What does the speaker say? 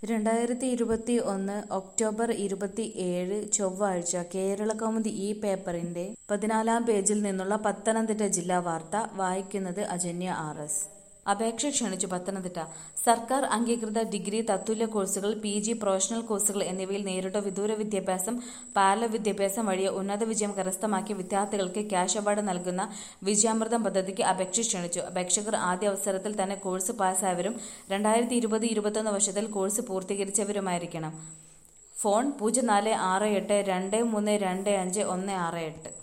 രണ്ടായിരത്തി ഇരുപത്തി ഒന്ന് ഒക്ടോബർ ഇരുപത്തി ഏഴ് ചൊവ്വാഴ്ച കേരളകൗമുദി ഈ പേപ്പറിന്റെ പതിനാലാം പേജിൽ നിന്നുള്ള പത്തനംതിട്ട ജില്ലാ വാർത്ത വായിക്കുന്നത് അജന്യ ആർ എസ് അപേക്ഷ ക്ഷണിച്ചു പത്തനംതിട്ട സർക്കാർ അംഗീകൃത ഡിഗ്രി തത്തുല്യ കോഴ്സുകൾ പി ജി പ്രൊഫഷണൽ കോഴ്സുകൾ എന്നിവയിൽ നേരിട്ടോ വിദൂര വിദ്യാഭ്യാസം പാരലൽ വിദ്യാഭ്യാസം വഴിയോ ഉന്നത വിജയം കരസ്ഥമാക്കിയ വിദ്യാർത്ഥികൾക്ക് ക്യാഷ് അവാർഡ് നൽകുന്ന വിജയാമൃതം പദ്ധതിക്ക് അപേക്ഷ ക്ഷണിച്ചു അപേക്ഷകർ ആദ്യ അവസരത്തിൽ തന്നെ കോഴ്സ് പാസ്സായവരും രണ്ടായിരത്തി ഇരുപത് ഇരുപത്തൊന്ന് വർഷത്തിൽ കോഴ്സ് പൂർത്തീകരിച്ചവരുമായിരിക്കണം ഫോൺ പൂജ്യം നാല് ആറ് എട്ട് രണ്ട് മൂന്ന് രണ്ട് അഞ്ച് ഒന്ന് ആറ് എട്ട്